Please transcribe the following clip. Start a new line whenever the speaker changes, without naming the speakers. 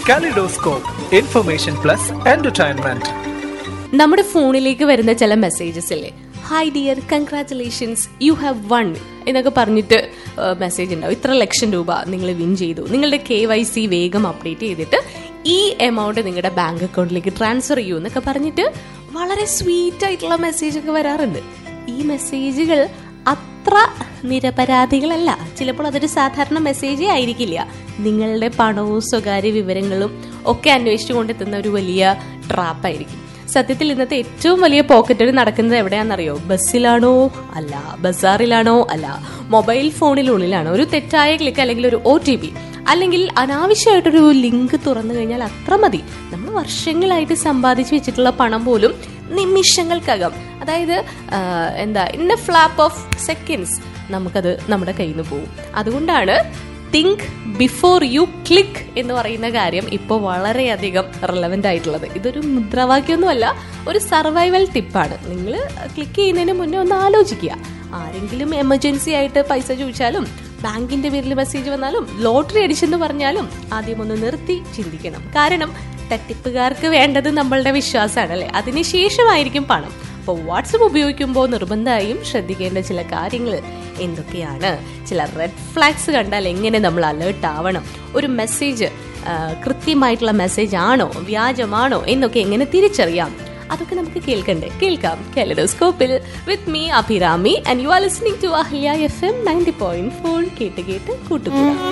Kaleidoscope, information plus entertainment.
നമ്മുടെ ഫോണിലേക്ക് വരുന്ന ചില മെസ്സേജസ് ഇല്ലേ hi dear congratulations you have won എന്നൊക്കെ പറഞ്ഞിട്ട് മെസ്സേജ് ഉണ്ടാവും ഇത്ര ലക്ഷം രൂപ നിങ്ങൾ വിൻ ചെയ്തു നിങ്ങളുടെ കെ വൈ സി വേഗം അപ്ഡേറ്റ് ചെയ്തിട്ട് ഈ എമൗണ്ട് നിങ്ങളുടെ ബാങ്ക് അക്കൗണ്ടിലേക്ക് ട്രാൻസ്ഫർ ചെയ്യൂ എന്നൊക്കെ പറഞ്ഞിട്ട് വളരെ സ്വീറ്റ് ആയിട്ടുള്ള മെസ്സേജ് ഒക്കെ വരാറുണ്ട് ഈ മെസ്സേജുകൾ അത്ര നിരപരാധികളല്ല ചിലപ്പോൾ അതൊരു സാധാരണ മെസ്സേജേ ആയിരിക്കില്ല നിങ്ങളുടെ പണവും സ്വകാര്യ വിവരങ്ങളും ഒക്കെ അന്വേഷിച്ചു കൊണ്ടെത്തുന്ന ഒരു വലിയ ട്രാപ്പായിരിക്കും സത്യത്തിൽ ഇന്നത്തെ ഏറ്റവും വലിയ പോക്കറ്റുകൾ നടക്കുന്നത് എവിടെയാണെന്നറിയോ ബസ്സിലാണോ അല്ല ബസാറിലാണോ അല്ല മൊബൈൽ ഫോണിനുള്ളിലാണോ ഒരു തെറ്റായ ക്ലിക്ക് അല്ലെങ്കിൽ ഒരു ഒ ടി പി അല്ലെങ്കിൽ അനാവശ്യമായിട്ടൊരു ലിങ്ക് തുറന്നു കഴിഞ്ഞാൽ അത്ര മതി നമ്മൾ വർഷങ്ങളായിട്ട് സമ്പാദിച്ചു വെച്ചിട്ടുള്ള പണം പോലും നിമിഷങ്ങൾക്കകം അതായത് ആ, എന്താ in a flap of seconds നമുക്കത് നമ്മുടെ കയ്യിൽ നിന്ന് പോകും അതുകൊണ്ടാണ് തിങ്ക് ബിഫോർ യു ക്ലിക്ക് എന്ന് പറയുന്ന കാര്യം ഇപ്പോൾ വളരെയധികം റെലവെന്റ് ആയിട്ടുള്ളത് ഇതൊരു മുദ്രാവാക്യമൊന്നുമല്ല ഒരു സർവൈവൽ ടിപ്പാണ് നിങ്ങൾ ക്ലിക്ക് ചെയ്യുന്നതിന് മുന്നേ ഒന്ന് ആലോചിക്കുക ആരെങ്കിലും എമർജൻസി ആയിട്ട് പൈസ ചോദിച്ചാലും ബാങ്കിന്റെ പേരിൽ മെസ്സേജ് വന്നാലും ലോട്ടറി അടിച്ചെന്ന് പറഞ്ഞാലും ആദ്യം ഒന്ന് നിർത്തി ചിന്തിക്കണം കാരണം തട്ടിപ്പുകാർക്ക് വേണ്ടത് നമ്മളുടെ വിശ്വാസമാണ് അല്ലെ അതിനുശേഷമായിരിക്കും പണം അപ്പോൾ വാട്സപ്പ് ഉപയോഗിക്കുമ്പോൾ നിർബന്ധമായും ശ്രദ്ധിക്കേണ്ട ചില കാര്യങ്ങൾ എന്തൊക്കെയാണ് ചില റെഡ് ഫ്ലാഗ്സ് കണ്ടാൽ എങ്ങനെ നമ്മൾ അലേർട്ട് ആവണം ഒരു മെസ്സേജ് കൃത്യമായിട്ടുള്ള മെസ്സേജ് ആണോ വ്യാജമാണോ എന്നൊക്കെ എങ്ങനെ തിരിച്ചറിയാം അതൊക്കെ നമുക്ക് കേൾക്കണ്ടേ കേൾക്കാം കെലഡോസ്കോപ്പിൽ with me Abhirami and you are listening to Ahalia F M ninety point four കേട്ട് കേട്ട് കൂട്ടുകൂടാം